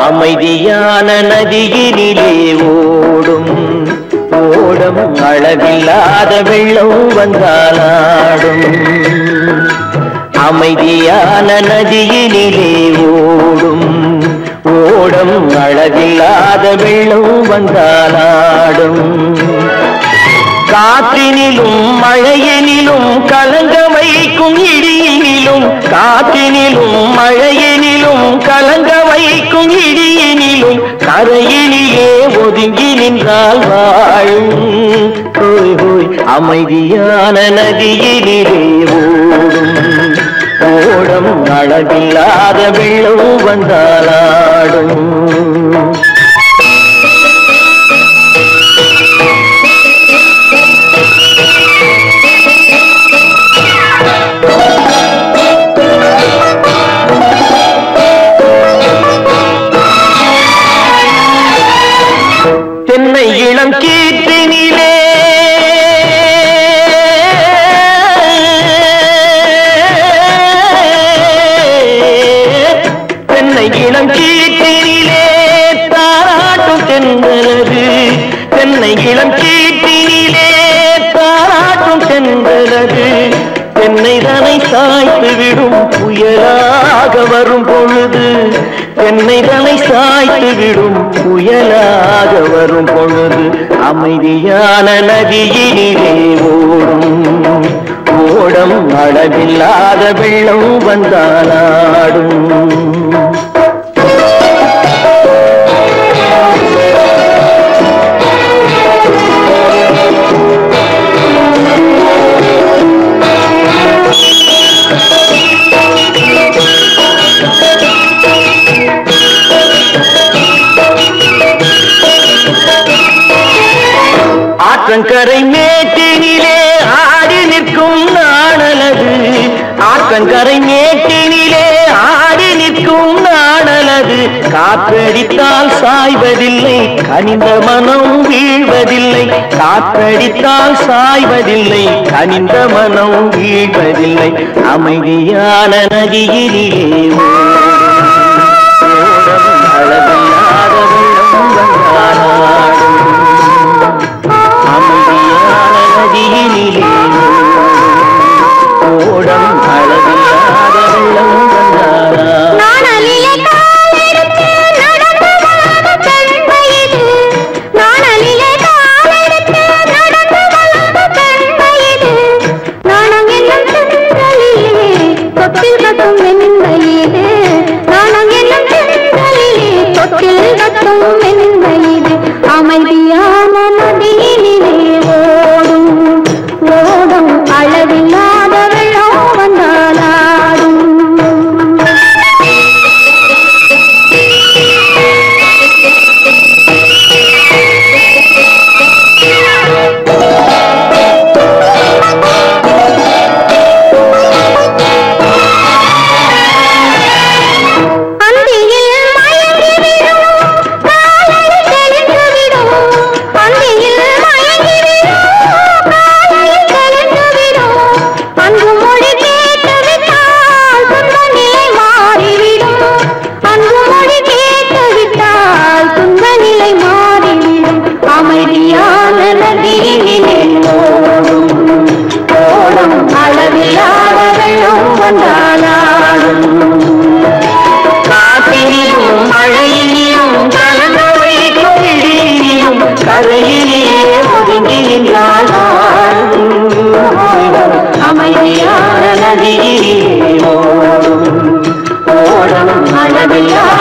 அமைதியான நதியினிலே ஓடும் ஓடம் அளவில்லாத வெள்ளம் வந்தாலாடும் அமைதியான நதியினிலே ஓடும் ஓடம் அளவில்லாத வெள்ளம் வந்தாலாடும் காற்றினிலும் மழையினிலும் கலங்க வைக்கும் இடியினிலும் காற்றினிலும் மழையினிலும் கலங்க வைக்கும் இடியினிலும் கரையினிலே ஒதுங்கி நின்றால் வாழும் ஹோய் ஹோய் அமைதியான நதியினிலே ஓடும் ஓடம் அளவில்லாத வெள்ளம் வந்தாலாடும் தென்னை இளம் கீர்த்தினிலே தென்னை இளம் கீர்த்தினிலே தாராட்டும் தென்றலது தென்னை இளம் கீர்த்தினிலே தாராட்டும் தென்றலது தென்னை தனை சாய்த்து விடும் புயலாக வரும் பொழுது தென்னை தனை சாய்த்து விடும் புயலாக வரும் பொழுது அமைதியான நதியினிலே ஓடும் ஓடம் அளவில்லாத வெள்ளம் வந்தாலாடும் ஆற்றங்கரை மேட்டினிலே ஆடி நிற்கும் நாணலது ஆற்றங்கரை மேட்டினிலே ஆடி நிற்கும் நாணலது காற்றடித்தால் சாய்வதில்லை கனிந்த மனம் வீழ்வதில்லை காற்றடித்தால் சாய்வதில்லை கனிந்த மனம் வீழ்வதில்லை அமைதியான நதியிலே ஓடும் அளவில்லாத வெள்ளம் வந்தாடும் அமைதியான நதியினிலே ஓடம் அளவில்லாத வெள்ளம் வந்தாரா நாணலிலே காலெடுத்து நடந்து வளர்ந்த பெண் வயது. நாணலிலே காலெடுத்து நடந்து வளர்ந்த பெண் வயது. நாணம் என்னும் செந்தலிலே தொட்டில் கட்டும் என் வயது. நாணம் என்னும் செந்தலிலே தொட்டில் கட்டும் என் வயது. அமைதியான நதியினிலே ஓடும் ஓடும் அளவில்லாத வெள்ளம் வந்தாலாடும் அந்தியில் மயங்கிவிடும் காலையில் தெளிந்துவிடும் அந்தியில் மயங்கிவிடும் காலையில் தெளிந்துவிடும் அன்பு மொழி கேட்டுவிட்டால் துன்ப நிலை மாறிவிடும் அன்பு மொழி கேட்டுவிட்டால் துன்ப நிலை மாறிவிடும் அமைதியான நதியினிலே ஓடும் ஓடும் அளவில்லாத வெள்ளம் வந்தாலாடும் காற்றினிலும் மழையிலும் கலந்த வைக்கும் இடியிலும் கரையிலே ஒதுங்கி நின்றால் அமைதியான நதியிலே ஓடும் ஓடும் அளவில்லா